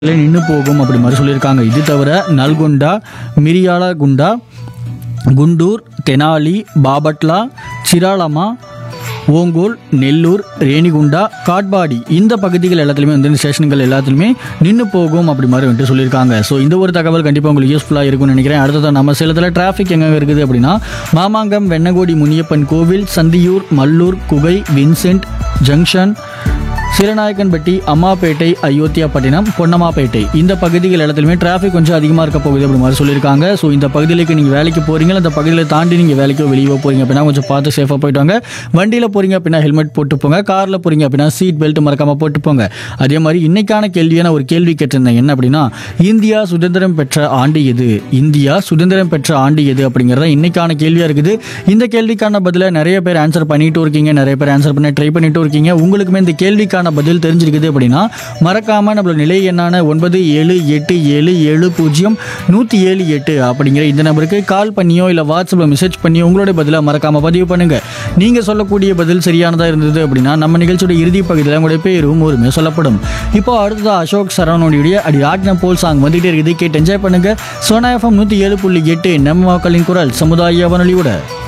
நின்று போகும் அப்படி மாதிரி சொல்லியிருக்காங்க இது தவிர நல்கொண்டா மிரியால குண்டா குண்டூர் தெனாலி பாபட்லா சிராலமா ஓங்கோல் நெல்லூர் ரேணிகுண்டா காட்பாடி இந்த பகுதிகள் எல்லாத்துலேயுமே வந்து இந்த ஸ்டேஷன்கள் எல்லாத்துலேயுமே நின்று போகும் அப்படி மாதிரி வந்துட்டு சொல்லியிருக்காங்க ஸோ இந்த ஒரு தகவல் கண்டிப்பாக உங்களுக்கு யூஸ்ஃபுல்லாக இருக்கும்னு நினைக்கிறேன் அடுத்ததான் நம்ம சேலத்தில் டிராஃபிக் எங்கே இருக்குது அப்படின்னா மாமாங்கம் வெண்ணகோடி முனியப்பன் கோவில் சந்தியூர் மல்லூர் குகை வின்சென்ட் ஜங்ஷன் சீரநாயக்கன்பட்டி அம்மாப்பேட்டை அயோத்தியாப்பட்டினம் பொன்னம்மாப்பேட்டை இந்த பகுதிகள் எல்லாத்துலையுமே டிராஃபிக் கொஞ்சம் அதிகமாக இருக்க போகுது அப்படி மாதிரி சொல்லியிருக்காங்க ஸோ இந்த பகுதிகளுக்கு நீங்கள் வேலைக்கு போகிறீங்க அந்த பகுதியில் தாண்டி நீங்கள் வேலைக்கோ வெளியே போகிறீங்க அப்படின்னா கொஞ்சம் பார்த்து சேஃபாக போயிட்டு வாங்க வண்டியில் போகிறீங்க அப்படின்னா ஹெல்மெட் போட்டு போங்க காரில் போகிறீங்க அப்படின்னா சீட் பெல்ட் மறக்காமல் போட்டு போங்க அதே மாதிரி இன்னைக்கான கேள்வியான ஒரு கேள்வி கேட்டிருந்தேன் என்ன அப்படின்னா இந்தியா சுதந்திரம் பெற்ற ஆண்டு எது இந்தியா சுதந்திரம் பெற்ற ஆண்டு எது அப்படிங்கிறத இன்னைக்கான கேள்வியாக இருக்குது இந்த கேள்விக்கான பதிலை நிறைய பேர் ஆன்சர் பண்ணிட்டு இருக்கீங்க நிறைய பேர் ஆன்சர் பண்ண ட்ரை பண்ணிட்டு இருக்கீங்க உங்களுக்குமே இந்த கேள்விக்கான பதில் தெரிஞ்சிருக்குது அப்படின்னா மறக்காம நம்மளோட நிலை எண்ணான ஒன்பது ஏழு எட்டு ஏழு ஏழு பூஜ்ஜியம் நூற்றி ஏழு எட்டு அப்படிங்கிற இந்த நம்பருக்கு கால் பண்ணியோ இல்லை வாட்ஸ்அப்பில் மெசேஜ் பண்ணியோ உங்களோட பதிலை மறக்காம பதிவு பண்ணுங்க நீங்க சொல்லக்கூடிய பதில் சரியானதா இருந்தது அப்படின்னா நம்ம நிகழ்ச்சியோட இறுதி பகுதியில் உங்களுடைய பேரும் ஒருமே சொல்லப்படும் இப்போ அடுத்தது அசோக் சரவணனுடைய அடி ஆட்ன போல் சாங் வந்துகிட்டே இருக்குது கேட்டு என்ஜாய் பண்ணுங்க சோனா எஃப்எம் நூற்றி ஏழு புள்ளி எட்டு நம்ம மக்களின் குரல் சமுதாய வானொலியோட